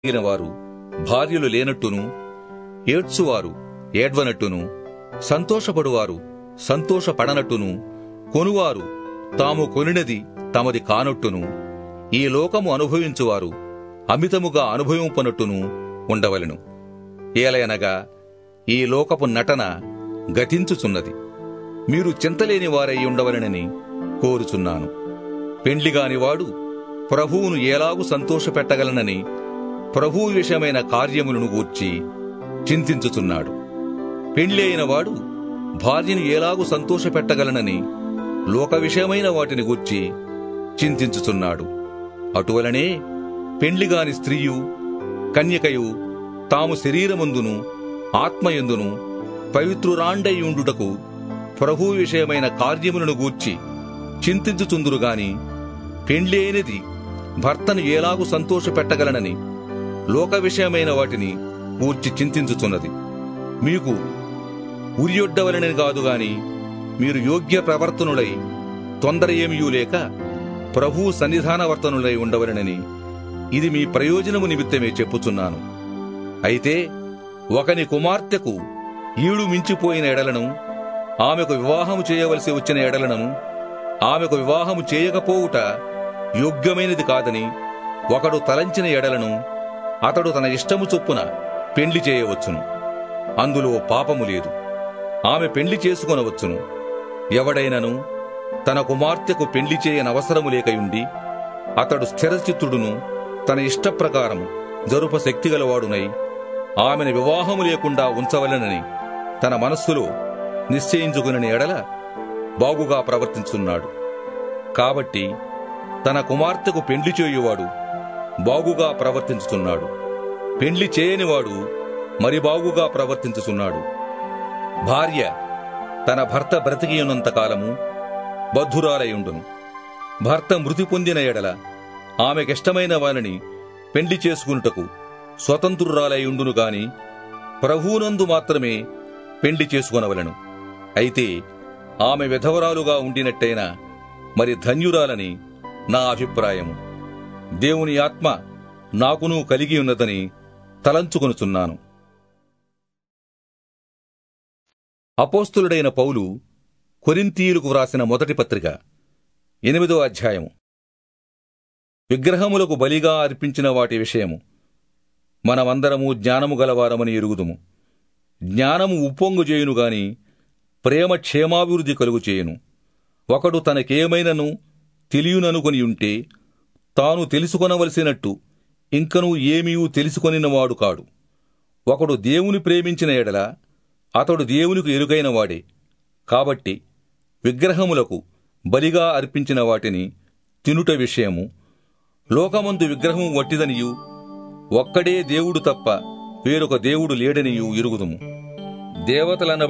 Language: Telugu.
కలిగిన వారు భార్యలు లేనట్టును ఏడ్చువారు ఏడ్వనట్టును సంతోషపడువారు సంతోషపడనట్టును కొనువారు తాము కొనినది తమది కానట్టును ఈ లోకము అనుభవించువారు అమితముగా అనుభవింపనట్టును ఉండవలెను ఏలయనగా ఈ లోకపు నటన గతించుచున్నది మీరు చింతలేని వారై ఉండవలెనని కోరుచున్నాను పెండ్లిగానివాడు ప్రభువును ఎలాగు సంతోషపెట్టగలనని ప్రభువు విషయమైన కార్యములను గూర్చి చింతించుచున్నాడు పెండ్లి అయిన వాడు భార్యను ఎలాగు సంతోషపెట్టగలనని లోక విషయమైన వాటిని గూర్చి చింతించుచున్నాడు అటువలనే పెండ్లిగాని స్త్రీయు కన్యకయు తాము శరీరమందును ఆత్మయందును పవిత్రురాండయుండుటకు ప్రభు విషయమైన కార్యములను గూర్చి చింతించుచుందురు గాని పెండ్లి అయినది భర్తను ఎలాగు సంతోషపెట్టగలనని లోక విషయమైన వాటిని గూర్చి చింతించుచున్నది మీకు ఉరియొడ్డవలనని కాదు గాని మీరు యోగ్య ప్రవర్తనులై తొందర ఏమియూ లేక ప్రభు సన్నిధానవర్తనులై ఉండవలనని ఇది మీ ప్రయోజనము నిమిత్తమే చెప్పుచున్నాను అయితే ఒకని కుమార్తెకు ఈడు మించిపోయిన ఎడలను ఆమెకు వివాహము చేయవలసి వచ్చిన ఎడలను ఆమెకు వివాహము చేయకపోవుట యోగ్యమైనది కాదని ఒకడు తలంచిన ఎడలను అతడు తన ఇష్టము చొప్పున పెండ్లి చేయవచ్చును అందులో పాపము లేదు ఆమె పెండ్లి చేసుకొనవచ్చును ఎవడైనను తన కుమార్తెకు పెండ్లి చేయనవసరము లేకయుండి అతడు స్థిరచిత్తుడును తన ఇష్టప్రకారం జరుప శక్తిగలవాడునై ఆమెను వివాహము లేకుండా ఉంచవలెనని తన మనస్సులో నిశ్చయించుకుని ఎడల బాగుగా ప్రవర్తించున్నాడు కాబట్టి తన కుమార్తెకు పెండ్లి చేయువాడు బాగుగా ప్రవర్తించుతున్నాడు పెండ్లి చేయనివాడు మరి బాగుగా ప్రవర్తించుచున్నాడు భార్య తన భర్త బ్రతికియున్నంత కాలము బద్ధురాలయుండును భర్త మృతి పొందిన ఎడల ఆమెకిష్టమైన వారిని పెండ్లి చేసుకునుటకు స్వతంత్రురాలయుండును గాని ప్రభువునందు మాత్రమే పెండ్లి చేసుకొనవలను అయితే ఆమె విధవరాలుగా ఉండినట్టయినా మరి ధన్యురాలని నా అభిప్రాయము దేవుని ఆత్మ నాకును కలిగి ఉన్నదని తలంచుకొనుచున్నాను అపోస్తులుడైన పౌలు కొరింతీయులకు వ్రాసిన మొదటి పత్రిక ఎనిమిదో అధ్యాయము విగ్రహములకు బలిగా అర్పించిన వాటి విషయము మనమందరము జ్ఞానము గలవారమని ఎరుగుదుము జ్ఞానము ఉప్పొంగు చేయును గాని ప్రేమ క్షేమాభివృద్ధి కలుగు చేయును ఒకడు తనకేమైనను తెలియననుకొని ఉంటే తాను తెలుసుకొనవలసినట్టు ఇంకనూ ఏమీయూ తెలుసుకొనినవాడు కాడు ఒకడు దేవుని ప్రేమించిన ఎడల అతడు దేవునికి ఎరుగైన వాడే కాబట్టి విగ్రహములకు బలిగా అర్పించిన వాటిని తినుట విషయము లోకమందు విగ్రహము వట్టిదనియు ఒక్కడే దేవుడు తప్ప వేరొక దేవుడు లేడనియు ఎరుగుదుము దేవతలన్న